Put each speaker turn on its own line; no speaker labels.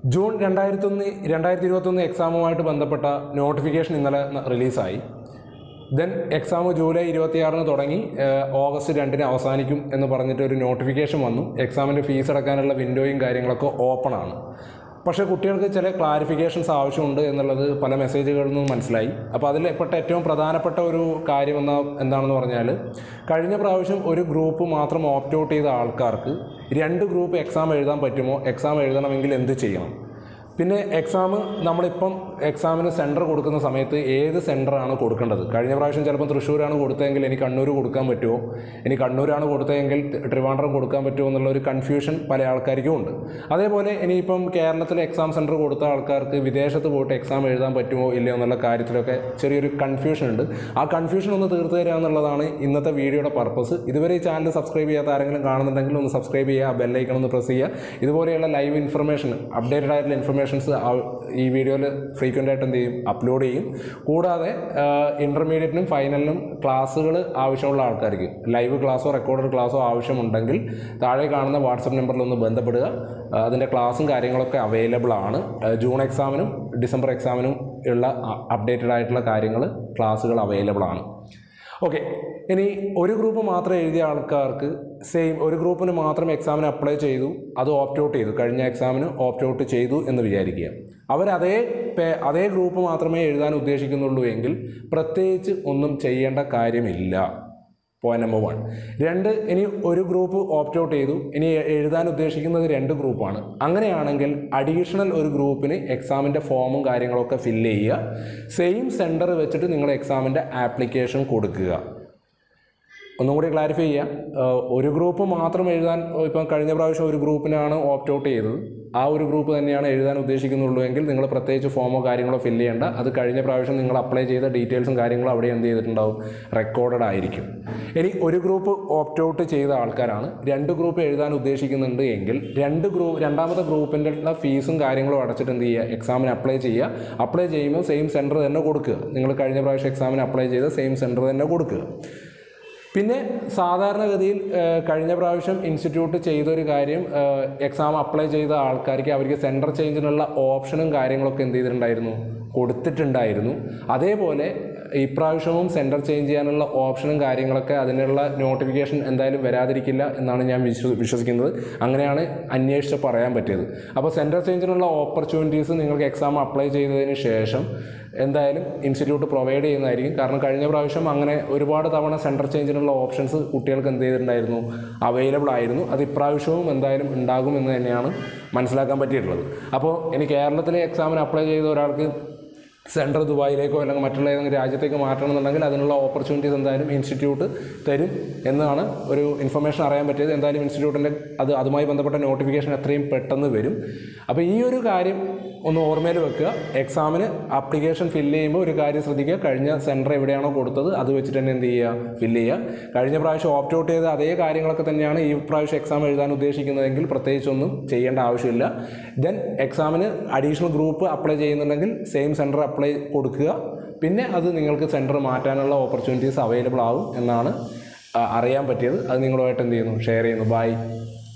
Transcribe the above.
June രണ്ടായിരത്തൊന്ന് രണ്ടായിരത്തി ഇരുപത്തൊന്ന് എക്സാമുമായിട്ട് ബന്ധപ്പെട്ട നോട്ടിഫിക്കേഷൻ ഇന്നലെ ന- റിലീസായി ദെൻ എക്സാം ജൂലൈ ഇരുപത്തിയാറിന് തുടങ്ങി ഏഹ്, ഓഗസ്റ്റ് രണ്ടിന് അവസാനിക്കും എന്ന് പറഞ്ഞിട്ട് ഒരു നോട്ടിഫിക്കേഷൻ വന്നു എക്സാമിൻ്റെ ഫീസ് അടക്കാനുള്ള വിൻഡോയും കാര്യങ്ങളൊക്കെ ഓപ്പൺ ആണ് പക്ഷേ കുട്ടികൾക്ക് ചില ക്ലാരിഫിക്കേഷൻസ് ആവശ്യമുണ്ട് എന്നുള്ളത് പല മെസ്സേജുകളിൽ നിന്നും മനസ്സിലായി അപ്പോൾ അതിൽ പെട്ട ഏറ്റവും പ്രധാനപ്പെട്ട ഒരു കാര്യം എന്ന എന്താണെന്ന് പറഞ്ഞാൽ കഴിഞ്ഞ പ്രാവശ്യം ഒരു ഗ്രൂപ്പ് മാത്രം ഓപ്റ്റ് ഔട്ട് ചെയ്ത ആൾക്കാർക്ക് രണ്ട് ഗ്രൂപ്പ് എക്സാം എഴുതാൻ പറ്റുമോ എക്സാം എഴുതണമെങ്കിൽ എന്ത് ചെയ്യണം പിന്നെ എക്സാം നമ്മളിപ്പം എക്സാമിന് സെൻറ്റർ കൊടുക്കുന്ന സമയത്ത് ഏത് സെൻറ്ററാണ് കൊടുക്കേണ്ടത് കഴിഞ്ഞ പ്രാവശ്യം ചിലപ്പോൾ തൃശ്ശൂരാണ് കൊടുത്തതെങ്കിൽ ഇനി കണ്ണൂർ കൊടുക്കാൻ പറ്റുമോ ഇനി കണ്ണൂരാണ് കൊടുത്തതെങ്കിൽ ട്രിവാൻഡ്രം കൊടുക്കാൻ പറ്റുമോ എന്നുള്ള ഒരു കൺഫ്യൂഷൻ പല ആൾക്കാർക്കും ഉണ്ട് അതേപോലെ ഇനിയിപ്പം കേരളത്തിൽ എക്സാം സെൻറ്റർ കൊടുത്ത ആൾക്കാർക്ക് വിദേശത്ത് പോയിട്ട് എക്സാം എഴുതാൻ പറ്റുമോ ഇല്ലയോ എന്നുള്ള കാര്യത്തിലൊക്കെ ചെറിയൊരു കൺഫ്യൂഷൻ ഉണ്ട് ആ കൺഫ്യൂഷൻ ഒന്ന് തീർത്ത് തരിക എന്നുള്ളതാണ് ഇന്നത്തെ വീഡിയോയുടെ പർപ്പസ് ഇതുവരെ ഈ ചാനൽ സബ്സ്ക്രൈബ് ചെയ്യാത്ത ആരെങ്കിലും കാണുന്നുണ്ടെങ്കിൽ ഒന്ന് സബ്സ്ക്രൈബ് ചെയ്യുക ബെല്ലൈക്കൺ ഒന്ന് പ്രസ് ചെയ്യുക ഇതുപോലെയുള്ള ലൈവ് ഇൻഫർമേഷൻ അപ്ഡേറ്റഡ് ആയിട്ടുള്ള ഇൻഫർമേഷൻസ് ഈ വീഡിയോയിൽ ഫ്രീക്വൻ്റ് ആയിട്ട് എന്ത് ചെയ്യും അപ്ലോഡ് ചെയ്യും കൂടാതെ ഇൻ്റർമീഡിയറ്റിനും ഫൈനലിനും ക്ലാസ്സുകൾ ആവശ്യമുള്ള ആൾക്കാർക്ക് ലൈവ് ക്ലാസ്സോ റെക്കോർഡഡ് ക്ലാസ്സോ ആവശ്യമുണ്ടെങ്കിൽ താഴെ കാണുന്ന വാട്സപ്പ് നമ്പറിൽ ഒന്ന് ബന്ധപ്പെടുക ആ, അതിൻ്റെ ക്ലാസ്സും കാര്യങ്ങളൊക്കെ അവൈലബിൾ ആണ് ആ, ജൂൺ എക്സാമിനും ഡിസംബർ എക്സാമിനും ഉള്ള അപ്ഡേറ്റഡ് ആയിട്ടുള്ള കാര്യങ്ങൾ ക്ലാസ്സുകൾ അവൈലബിൾ ആണ് ഓക്കെ ഇനി ഒരു ഗ്രൂപ്പ് മാത്രം എഴുതിയ ആൾക്കാർക്ക് സെയിം ഒരു ഗ്രൂപ്പിന് മാത്രം എക്സാമിന് അപ്ലൈ ചെയ്തു അത് ഓപ്റ്റ് ഔട്ട് ചെയ്തു കഴിഞ്ഞ എക്സാമിന് ഓപ്റ്റ് ഔട്ട് ചെയ്തു എന്ന് വിചാരിക്കുക അവർ അതേ പേ അതേ ഗ്രൂപ്പ് മാത്രമേ എഴുതാൻ ഉദ്ദേശിക്കുന്നുള്ളൂ എങ്കിൽ പ്രത്യേകിച്ച് ഒന്നും ചെയ്യേണ്ട കാര്യമില്ല പോയിന്റ് നമ്പർ വൺ രണ്ട് ഇനി ഒരു ഗ്രൂപ്പ് ഓപ്റ്റ് ഔട്ട് ചെയ്തു ഇനി എ- എഴുതാൻ ഉദ്ദേശിക്കുന്നത് രണ്ട് ഗ്രൂപ്പാണ് അങ്ങനെയാണെങ്കിൽ അഡീഷണൽ ഒരു ഗ്രൂപ്പിന് എക്സാമിൻ്റെ ഫോമും കാര്യങ്ങളൊക്കെ ഫില്ല് ചെയ്യുക സെയിം സെൻറ്റർ വെച്ചിട്ട് നിങ്ങൾ എക്സാമിൻ്റെ ആപ്ലിക്കേഷൻ കൊടുക്കുക ഒന്നും കൂടി ക്ലാരിഫൈ ചെയ്യാം ഏഹ് ഒരു ഗ്രൂപ്പ് മാത്രം എഴുതാൻ ഇപ്പം കഴിഞ്ഞ പ്രാവശ്യം ഒരു ഗ്രൂപ്പിനാണ് ഓപ്റ്റ് ഔട്ട് ചെയ്തത് ആ ഒരു ഗ്രൂപ്പ് തന്നെയാണ് എഴുതാൻ ഉദ്ദേശിക്കുന്നുള്ളൂ എങ്കിൽ നിങ്ങൾ പ്രത്യേകിച്ച് ഫോമോ കാര്യങ്ങളോ ഫില്ല് ചെയ്യേണ്ട അത് കഴിഞ്ഞ പ്രാവശ്യം നിങ്ങൾ അപ്ലൈ ചെയ്ത ഡീറ്റെയിൽസും കാര്യങ്ങളും അവിടെ എന്ത് ചെയ്തിട്ടുണ്ടാവും റെക്കോർഡഡ് ആയിരിക്കും ഇനി ഒരു ഗ്രൂപ്പ് ഓപ്റ്റ് ഔട്ട് ചെയ്ത ആൾക്കാരാണ് രണ്ട് ഗ്രൂപ്പ് എഴുതാൻ ഉദ്ദേശിക്കുന്നുണ്ട് എങ്കിൽ രണ്ട് ഗ്രൂപ്പ് രണ്ടാമത്തെ ഗ്രൂപ്പിൻ്റെ ഉള്ള ഫീസും കാര്യങ്ങളും അടച്ചിട്ട് എന്ത് ചെയ്യുക എക്സാമിന് അപ്ലൈ ചെയ്യുക അപ്ലൈ ചെയ്യുമ്പോൾ സെയിം സെൻറ്റർ തന്നെ കൊടുക്കുക നിങ്ങൾ കഴിഞ്ഞ പ്രാവശ്യം എക്സാമിന് അപ്ലൈ ചെയ്ത സെയിം സെൻറ്റർ തന്നെ കൊടുക്കുക പിന്നെ സാധാരണഗതിയിൽ ഏഹ്, കഴിഞ്ഞ പ്രാവശ്യം ഇൻസ്റ്റിറ്റ്യൂട്ട് ചെയ്തൊരു കാര്യം ഏഹ്, എക്സാം അപ്ലൈ ചെയ്ത ആൾക്കാർക്ക് അവർക്ക് സെൻറ്റർ ചേഞ്ചിനുള്ള ഓപ്ഷനും കാര്യങ്ങളൊക്കെ എന്ത് ചെയ്തിട്ടുണ്ടായിരുന്നു കൊടുത്തിട്ടുണ്ടായിരുന്നു അതേപോലെ ഇപ്രാവശ്യവും സെൻറ്റർ ചേഞ്ച് ചെയ്യാനുള്ള ഓപ്ഷനും കാര്യങ്ങളൊക്കെ അതിനുള്ള നോട്ടിഫിക്കേഷൻ എന്തായാലും വരാതിരിക്കില്ല എന്നാണ് ഞാൻ വിശ്വ വിശ്വസിക്കുന്നത് അങ്ങനെയാണ് അന്വേഷിച്ച് പറയാൻ പറ്റിയത് അപ്പോൾ സെൻറ്റർ ചേഞ്ചിനുള്ള ഓപ്പർച്യൂണിറ്റീസ് നിങ്ങൾക്ക് എക്സാം അപ്ലൈ ചെയ്തതിന് ശേഷം എന്തായാലും ഇൻസ്റ്റിറ്റ്യൂട്ട് പ്രൊവൈഡ് ചെയ്യുന്നതായിരിക്കും കാരണം കഴിഞ്ഞ പ്രാവശ്യം അങ്ങനെ ഒരുപാട് തവണ സെൻറ്റർ ചേഞ്ചിനുള്ള ഓപ്ഷൻസ് കുട്ടികൾക്ക് എന്ത് ചെയ്തിട്ടുണ്ടായിരുന്നു അവൈലബിൾ ആയിരുന്നു അത് ഇപ്രാവശ്യവും എന്തായാലും ഉണ്ടാകും എന്ന് തന്നെയാണ് മനസ്സിലാക്കാൻ പറ്റിയിട്ടുള്ളത് അപ്പോൾ ഇനി കേരളത്തിലെ എക്സാമിന് അപ്ലൈ ചെയ്ത ഒരാൾക്ക് സെൻട്രൽ ദുബായിലേക്കോ അല്ലെങ്കിൽ മറ്റുള്ള ഏതെങ്കിലും രാജ്യത്തേക്ക് മാറ്റണമെന്നുണ്ടെങ്കിൽ അതിനുള്ള ഓപ്പർച്യൂണിറ്റീസ് എന്തായാലും ഇൻസ്റ്റിറ്റ്യൂട്ട് തരും എന്നാണ് ഒരു ഇൻഫർമേഷൻ അറിയാൻ പറ്റിയത് എന്തായാലും ഇൻസ്റ്റിറ്റ്യൂട്ടിൻ്റെ അത് അതുമായി ബന്ധപ്പെട്ട നോട്ടിഫിക്കേഷൻ എത്രയും പെട്ടെന്ന് വരും അപ്പോൾ ഈ ഒരു കാര്യം ഒന്ന് ഓർമ്മയിൽ വെക്കുക എക്സാമിന് ആപ്ലിക്കേഷൻ ഫില്ല് ചെയ്യുമ്പോൾ ഒരു കാര്യം ശ്രദ്ധിക്കുക കഴിഞ്ഞ സെൻറ്റർ എവിടെയാണോ കൊടുത്തത് അത് വെച്ചിട്ട് തന്നെ എന്ത് ചെയ്യുക ഫില്ല് ചെയ്യുക കഴിഞ്ഞ പ്രാവശ്യം ഓപ്റ്റ് ഔട്ട് ചെയ്ത അതേ കാര്യങ്ങളൊക്കെ തന്നെയാണ് ഈ പ്രാവശ്യം എക്സാം എഴുതാൻ ഉദ്ദേശിക്കുന്നതെങ്കിൽ പ്രത്യേകിച്ചൊന്നും ചെയ്യേണ്ട ആവശ്യമില്ല ദെൻ എക്സാമിന് അഡീഷണൽ ഗ്രൂപ്പ് അപ്ലൈ ചെയ്യുന്നുണ്ടെങ്കിൽ സെയിം സെൻറ്റർ അപ്ലൈ കൊടുക്കുക പിന്നെ അത് നിങ്ങൾക്ക് സെൻറ്റർ മാറ്റാനുള്ള ഓപ്പർച്യൂണിറ്റീസ് അവൈലബിൾ ആവും എന്നാണ് ആ, അറിയാൻ പറ്റിയത് അത് നിങ്ങളുമായിട്ട് എന്ത് ചെയ്യുന്നു ഷെയർ ചെയ്യുന്നു ബൈ